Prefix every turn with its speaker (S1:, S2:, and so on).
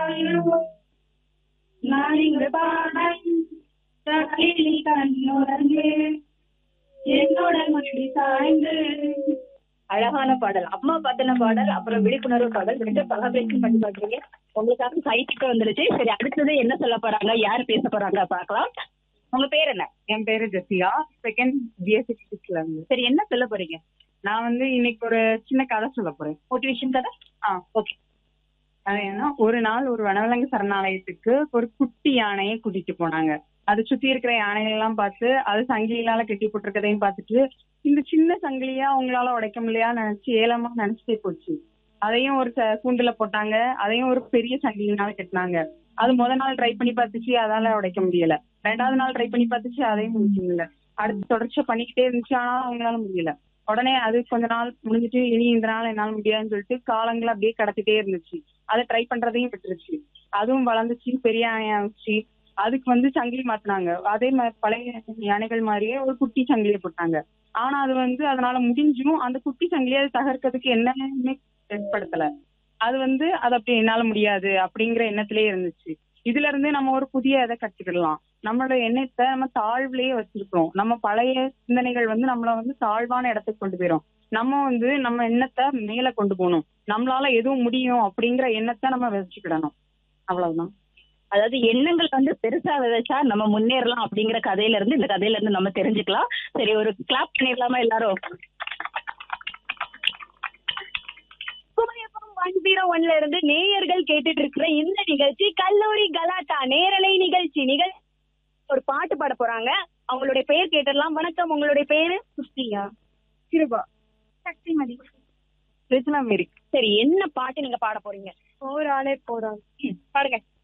S1: பாயும் நான் இங்கு பாடம் கிளி கண்ணுறங்கு என்னோட மடி சாய்ந்து
S2: அழகான பாடல் அம்மா பத்தின பாடல் அப்புறம் விழிப்புணர்வு பாடல் ரெண்டு கொலாபரேஷன் பண்ணி பாக்குறீங்க உங்களுக்காக சைட்டுக்கு வந்துருச்சு சரி அடுத்தது என்ன சொல்ல போறாங்க யார் பேச போறாங்க பார்க்கலாம் உங்க பேர் என்ன
S3: என் பேரு ஜெசியா செகண்ட் பிஎஸ்சி பிசிக்ஸ்ல இருந்து
S2: சரி என்ன சொல்ல போறீங்க
S3: நான் வந்து இன்னைக்கு ஒரு சின்ன கதை சொல்ல போறேன்
S2: மோட்டிவேஷன் கதை
S3: ஆ
S2: ஓகே
S3: அது என்ன ஒரு நாள் ஒரு வனவிலங்கு சரணாலயத்துக்கு ஒரு குட்டி யானையை கூட்டிட்டு போனாங்க அது சுத்தி இருக்கிற யானைகள் எல்லாம் பார்த்து அது சங்கிலியால கட்டி போட்டிருக்கதையும் பார்த்துட்டு இந்த சின்ன சங்கிலியா அவங்களால உடைக்க முடியா நினைச்சு ஏலமா நினைச்சிட்டே போச்சு அதையும் ஒரு ச- கூண்டுல போட்டாங்க அதையும் ஒரு பெரிய சங்கிலினால கட்டினாங்க அது முத நாள் ட்ரை பண்ணி பார்த்துச்சு அதால உடைக்க முடியல ரெண்டாவது நாள் ட்ரை பண்ணி பார்த்துச்சு அதையும் முடிக்க முடியல அடுத்து தொடர்ச்சியா பண்ணிக்கிட்டே இருந்துச்சு ஆனாலும் அவங்களால முடியல உடனே அது கொஞ்ச நாள் முடிஞ்சிட்டு இனி இந்த நாள் என்னால முடியாதுன்னு சொல்லிட்டு காலங்களை அப்படியே கடத்திட்டே இருந்துச்சு அதை ட்ரை பண்றதையும் விட்டுருச்சு அதுவும் வளர்ந்துச்சு பெரிய யானையாச்சு அதுக்கு வந்து சங்கிலி மாத்தினாங்க அதே மாதிரி பழைய யானைகள் மாதிரியே ஒரு குட்டி சங்கிலியை போட்டாங்க ஆனா அது வந்து அதனால முடிஞ்சும் அந்த குட்டி சங்கிலியை அது தகர்க்கிறதுக்கு என்னன்னு ஏற்படுத்தல அது வந்து அது அப்படி என்னால முடியாது அப்படிங்கிற எண்ணத்திலே இருந்துச்சு இதுல இருந்து நம்ம ஒரு புதிய இதை கத்துக்கிடலாம் நம்மளோட எண்ணத்தை நம்ம தாழ்வுலயே வச்சிருக்கோம் நம்ம பழைய சிந்தனைகள் வந்து நம்மள வந்து தாழ்வான இடத்துக்கு கொண்டு போயிரும் நம்ம வந்து நம்ம எண்ணத்தை மேல கொண்டு போகணும் நம்மளால எதுவும் முடியும் அப்படிங்கிற எண்ணத்தை நம்ம வச்சுக்கிடணும் அவ்வளவுதான்
S2: அதாவது எண்ணங்கள் வந்து பெருசா விதைச்சா நம்ம முன்னேறலாம் அப்படிங்கிற கதையில இருந்து இந்த கதையில இருந்து நம்ம தெரிஞ்சுக்கலாம் சரி ஒரு கிளாப் பண்ணிடலாமா எல்லாரும் ஒன் ஜீரோ ஒன்ல இருந்து நேயர்கள் கேட்டுட்டு இருக்கிற இந்த நிகழ்ச்சி கல்லூரி கலாட்டா நேரலை நிகழ்ச்சி நிகழ் ஒரு பாட்டு பாட போறாங்க அவங்களுடைய பெயர் கேட்டுடலாம் வணக்கம் உங்களுடைய பேரு சுஸ்தியா
S3: கிருபா
S1: சக்திமதி
S3: ரச்சனா மேரி
S2: சரி என்ன பாட்டு நீங்க பாட போறீங்க
S1: போராளே போராள்
S2: பாடுங்க